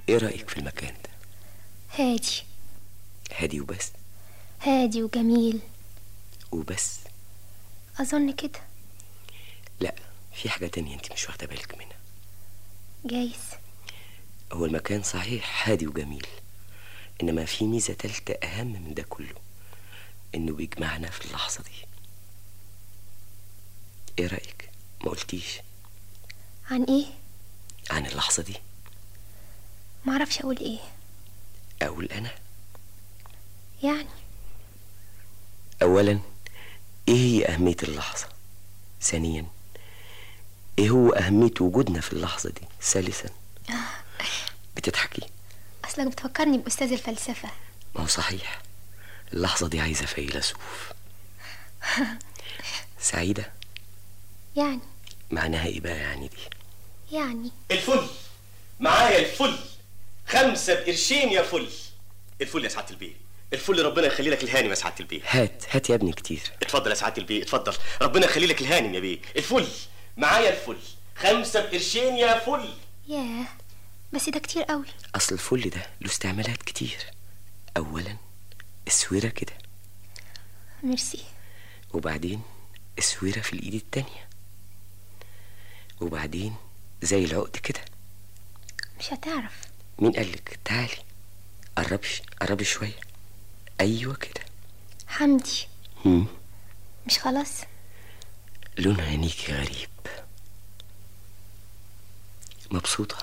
ايه رأيك في المكان ده هادي هادي وبس هادي وجميل وبس أظن كده لا في حاجة تانية انت مش واخدة بالك منها جايز هو المكان صحيح هادي وجميل انما في ميزة تالتة اهم من ده كله انه بيجمعنا في اللحظة دي ايه رأيك ما قلتيش عن إيه عن اللحظة دي معرفش أقول إيه اقول انا يعني اولا ايه هي اهمية اللحظة ثانيا ايه هو اهمية وجودنا في اللحظة دي ثالثا بتضحكي أصلك بتفكرني بأستاذ الفلسفة ما هو صحيح اللحظة دي عايزة فيلسوف سعيدة يعني معناها ايه بقى يعني دي يعني الفل معايا الفل خمسة بقرشين يا فل الفل يا سعادة البيه الفل ربنا يخلي لك الهانم يا سعادة البيه هات هات يا ابني كتير اتفضل يا سعادة البيه اتفضل ربنا يخلي لك الهانم يا بيه الفل معايا الفل خمسة بقرشين يا فل ياه بس ده كتير قوي اصل الفل ده له استعمالات كتير اولا اسوره كده ميرسي وبعدين اسوره في الايد التانية وبعدين زي العقد كده مش هتعرف مين قالك تعالي قربش قربي شوية ايوه كده حمدي هم. مش خلاص لون عينيكي غريب مبسوطة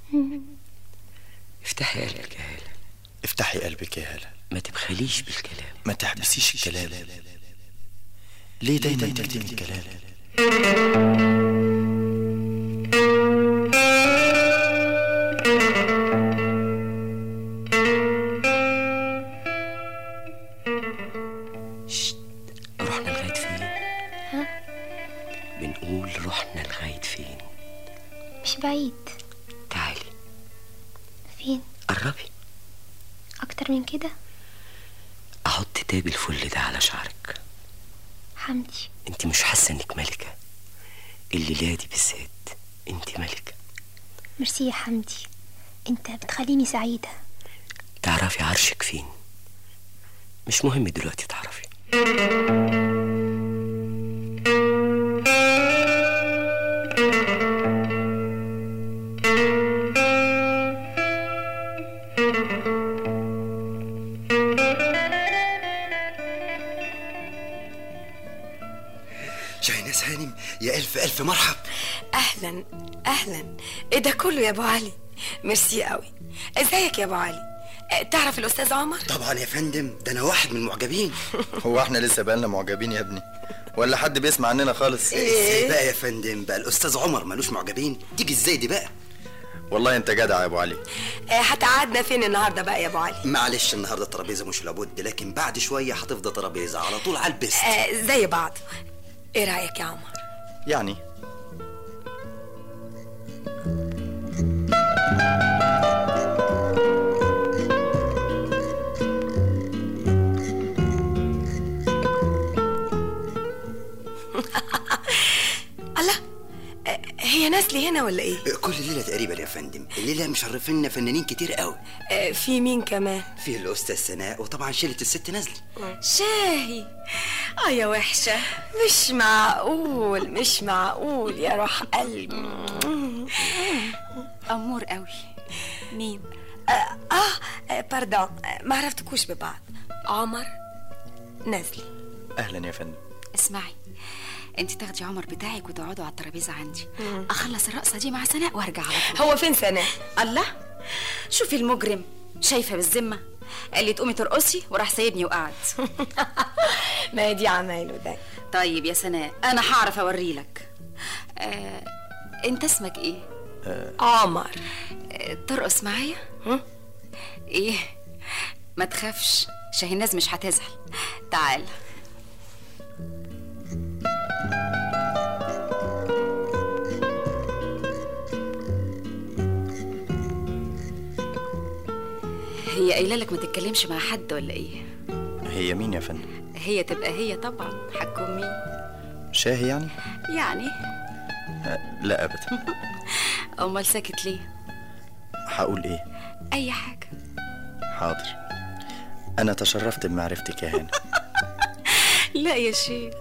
افتحي قلبك يا هالة افتحي قلبك يا هلا ما تبخليش بالكلام ما تحبسيش الكلام ليه دايما تكتمي الكلام رحنا لغاية فين ها بنقول رحنا لغاية فين مش بعيد تعالي فين قربي أكتر من كده احط تاج الفل ده على شعرك حمدي انت مش حاسة انك ملكة الليلة دي بالذات انت ملكة ميرسي يا حمدي انت بتخليني سعيدة تعرفي عرشك فين مش مهم دلوقتي تعرفي شاهناز هانم يا ألف ألف مرحب اهلا اهلا ايه ده كله يا ابو علي ميرسي قوي ازيك يا ابو علي أه، تعرف الاستاذ عمر طبعا يا فندم ده أنا واحد من المعجبين هو احنا لسه بقالنا معجبين يا ابني ولا حد بيسمع عننا خالص ازاي بقى يا فندم بقى الأستاذ عمر ملوش معجبين تيجي ازاي دي بقى والله انت جدع يا ابو علي أه، هتقعدنا فين النهارده بقى يا ابو علي معلش النهارده الترابيزه مش لابد لكن بعد شويه هتفضى ترابيزه على طول على البست أه، زي بعض ايه رايك يا عمر يعني الله أه، هي نازله هنا ولا ايه كل ليله تقريبا يا فندم الليله مشرفينا فنانين كتير قوي أه، في مين كمان في الاستاذ سناء وطبعا شيله الست نازله شاهي اه يا وحشة مش معقول مش معقول يا روح قلبي أمور قوي مين آه, آه, آه باردون آه ما عرفتكوش ببعض عمر نازلي اهلا يا فندم اسمعي انت تاخدي عمر بتاعك وتقعدوا على الترابيزه عندي اخلص الرقصه دي مع سناء وارجع على طول هو فين سناء الله شوفي المجرم شايفه بالذمه قال لي تقومي ترقصي وراح سايبني وقعد ما هي دي عمايله ده طيب يا سناء انا هعرف اوريلك آه، انت اسمك ايه عمر آه، ترقص معايا ايه ما تخافش شاهيناز مش هتزعل تعال هي قايله لك ما تتكلمش مع حد ولا ايه هي مين يا فندم هي تبقى هي طبعا حكم مين شاهي يعني يعني آه، لا ابدا امال ساكت ليه هقول ايه اي حاجه حاضر أنا تشرفت بمعرفتك يا هاني لا يا شيخ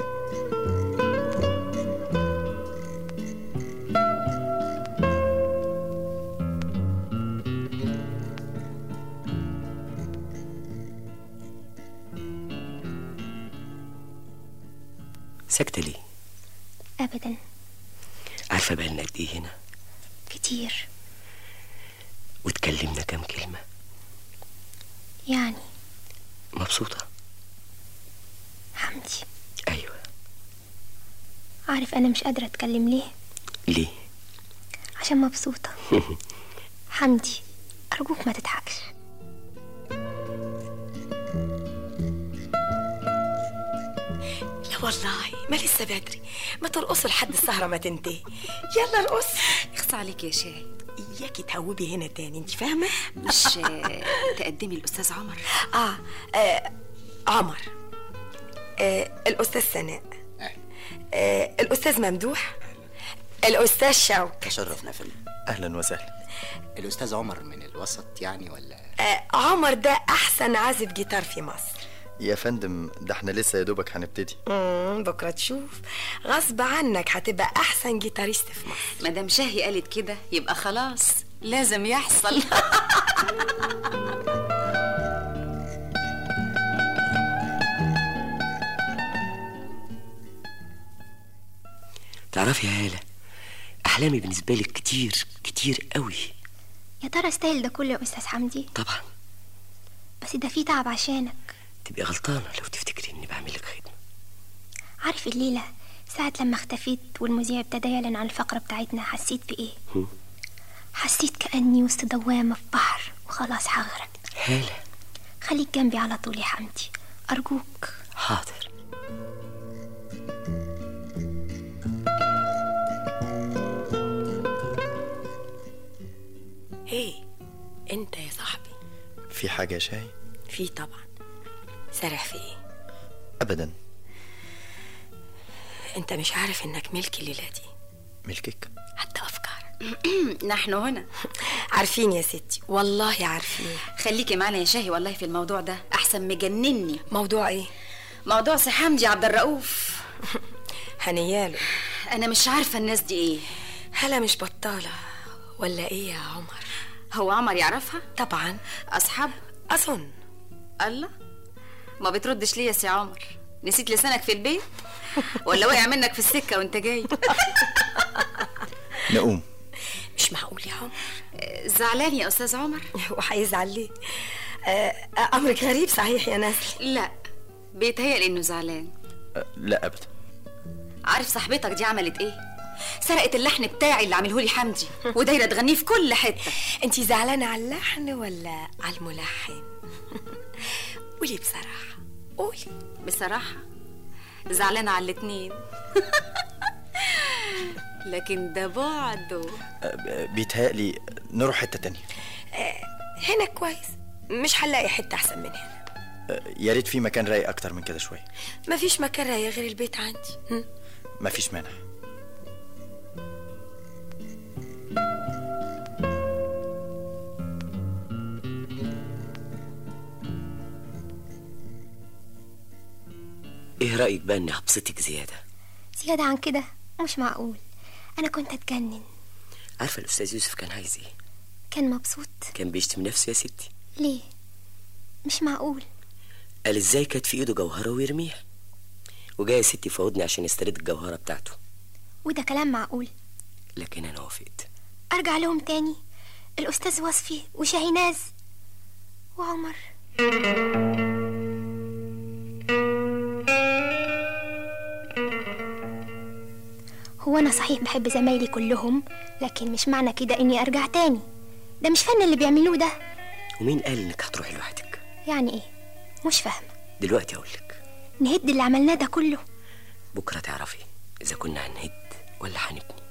ساكتة ليه؟ أبدا عارفة بقالنا قد إيه هنا؟ كتير واتكلمنا كام كلمة يعني مبسوطة حمدي أيوة عارف أنا مش قادرة أتكلم ليه ليه؟ عشان مبسوطة حمدي أرجوك ما تضحكش لا والله ما لسه بدري ما ترقصوا لحد السهره ما تنتهي يلا ارقص اخص عليك يا شاي اياكي تهوبي هنا تاني انت فاهمه مش آه، تقدمي الاستاذ عمر آه, اه عمر آه الاستاذ سناء آه الاستاذ ممدوح الاستاذ شوقي تشرفنا يا فندم أهلا وسهلا الأستاذ عمر من الوسط يعني ولا آه عمر ده احسن عازف جيتار في مصر يا فندم ده احنا لسه يا دوبك هنبتدي مم بكره تشوف غصب عنك هتبقى احسن جيتاريست في مصر مدام شاهي قالت كده يبقى خلاص لازم يحصل تعرفي يا هالة أحلامي بالنسبة لك كتير كتير قوي يا ترى استاهل ده كله يا أستاذ حمدي طبعا بس ده فيه تعب عشانك تبقي غلطانة لو تفتكري إني بعمل لك خدمة عارف الليلة ساعة لما اختفيت والمذيع ابتدى يعلن عن الفقرة بتاعتنا حسيت بإيه؟ هم؟ حسيت كأني وسط دوامة في بحر وخلاص هغرق هالة خليك جنبي على طول يا حمدي أرجوك حاضر هي انت يا صاحبي في حاجة يا شاي في طبعا سارح في ايه أبدا انت مش عارف انك ملكي الليله دي ملكك حتى افكارك نحن هنا عارفين يا ستي والله عارفين خليكي معنا يا شاهي والله في الموضوع ده احسن مجنني موضوع ايه موضوع سي حمدي عبد الرؤوف هنياله انا مش عارفه الناس دي ايه هلا مش بطاله ولا ايه يا عمر هو عمر يعرفها طبعا اصحاب اظن الله ما بتردش ليه يا سي عمر نسيت لسانك في البيت ولا وقع منك في السكه وانت جاي نقوم مش معقول يا عمر زعلان يا استاذ عمر وهيزعل ليه آه، امرك غريب صحيح يا نسل لا بيتهيألي انه زعلان أه، لا أبدا عارف صاحبتك دي عملت ايه سرقت اللحن بتاعي اللي عامله لي حمدي ودايره تغنيه في كل حته انت زعلانه على اللحن ولا على الملحن قولي بصراحه قولي بصراحه زعلانه على الاتنين لكن ده بعده أه، بيتهيألي نروح حتة تانية هنا كويس مش هنلاقي حته احسن من هنا أه، يا ريت في مكان رايق أكتر من كده شوية مفيش مكان رايق غير البيت عندي هم؟ مفيش مانع إيه رأيك بقى إني هبسطك زيادة زيادة عن كده مش معقول أنا كنت أتجنن عارفة الأستاذ يوسف كان عايز إيه كان مبسوط كان بيشتم نفسه يا ستي ليه؟ مش معقول قال إزاي كانت في إيده جوهرة ويرميها وجاي يا ستي فوضني عشان يسترد الجوهرة بتاعته وده كلام معقول لكن أنا وافقت أرجع لهم تاني الأستاذ وصفي وشاهيناز وعمر هو أنا صحيح بحب زمايلي كلهم لكن مش معنى كده إني أرجع تاني ده مش فن اللي بيعملوه ده ومين قال إنك هتروحي لوحدك يعني إيه مش فاهمة دلوقتي أقولك نهد اللي عملناه ده كله بكرة تعرفي إذا كنا هنهد ولا هنبني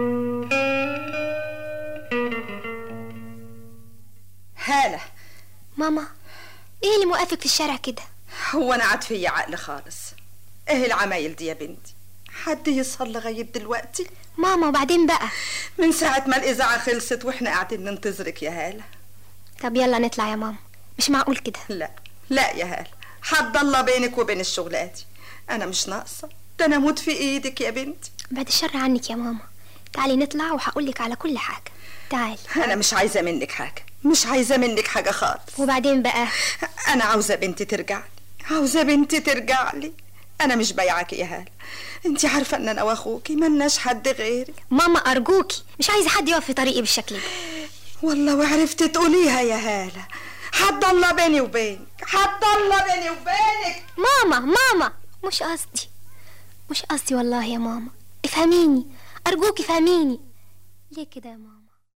هالة ماما ايه اللي موقفك في الشارع كده هو انا عاد فيا عقل خالص ايه العمايل دي يا بنتي حد يصل لغايه دلوقتي ماما وبعدين بقى من ساعه ما الاذاعه خلصت واحنا قاعدين ننتظرك يا هاله طب يلا نطلع يا ماما مش معقول كده لا لا يا هاله حد الله بينك وبين الشغلات انا مش ناقصه ده انا اموت في ايدك يا بنتي بعد الشر عنك يا ماما تعالي نطلع وهقولك على كل حاجة تعالي انا مش عايزه منك حاجه مش عايزه منك حاجه خالص وبعدين بقى انا عاوزه بنتي ترجع لي عاوزه بنتي ترجع لي انا مش بايعاكي يا هاله انت عارفه ان انا واخوكي ملناش حد غيري ماما أرجوكي مش عايزة حد يقف في طريقي بالشكل ده والله وعرفت تقوليها يا هاله حد الله بيني وبينك حد الله بيني وبينك ماما ماما مش قصدي مش قصدي والله يا ماما افهميني أرجوكي فهميني ليه كده يا ماما